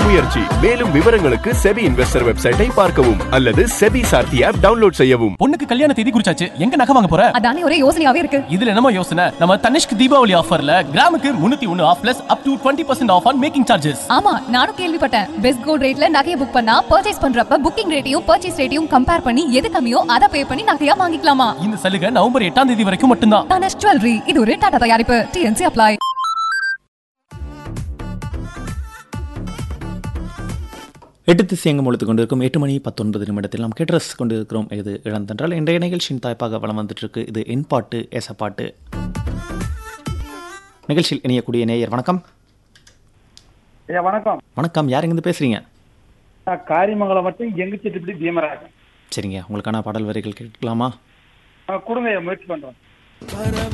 முயற்சி மேலும் விவரங்களுக்கு செபி இன்வெஸ்டர் வெப்சைட்டை பார்க்கவும் அல்லது செபி சார்த்தி ஆப் டவுன்லோட் செய்யவும் பொண்ணுக்கு கல்யாண தேதி குறிச்சாச்சு எங்க நகை வாங்க போற அதானே ஒரே யோசனையாவே இருக்கு இதுல என்னமோ யோசனை நம்ம தனிஷ்க் தீபாவளி ஆஃபர்ல கிராமுக்கு முன்னூத்தி ஒன்னு off plus up to twenty percent off on making charges ஆமா நானும் கேள்விப்பட்டேன் பெஸ்ட் கோல்ட் ரேட்ல நகையை புக் பண்ணா பர்ச்சேஸ் பண்றப்ப புக்கிங் ரேட்டையும் பர்ச்சேஸ் ரேட்டையும் கம்பேர் பண்ணி எது கம்மியோ அதை பே பண்ணி நகையா வாங்கிக்கலாமா இந்த சலுகை நவம்பர் எட்டாம் தேதி வரைக்கும் மட்டும்தான் தனஷ் ஜுவல்லரி இது ஒரு டாடா தயாரிப்பு டிஎன்சி அப்ளை எட்டு திசையங்கம் ஒழித்து கொண்டிருக்கும் எட்டு மணி பத்தொன்பது நிமிடத்தில் நாம் கேட்டு கொண்டிருக்கிறோம் இது இழந்தென்றால் இன்றைய நிகழ்ச்சியின் தாய்ப்பாக வளம் வந்துட்டு இருக்கு இது என் பாட்டு எசப்பாட்டு நிகழ்ச்சியில் இணையக்கூடிய நேயர் வணக்கம் ஐயா வணக்கம் வணக்கம் யார் எங்கேருந்து பேசுறீங்க நான் காரியமங்கலம் மட்டும் எங்க சிட்டுப்படி பீமராஜன் சரிங்க உங்களுக்கான பாடல் வரிகள் கேட்கலாமா கொடுங்க ஐயா முயற்சி பண்றேன்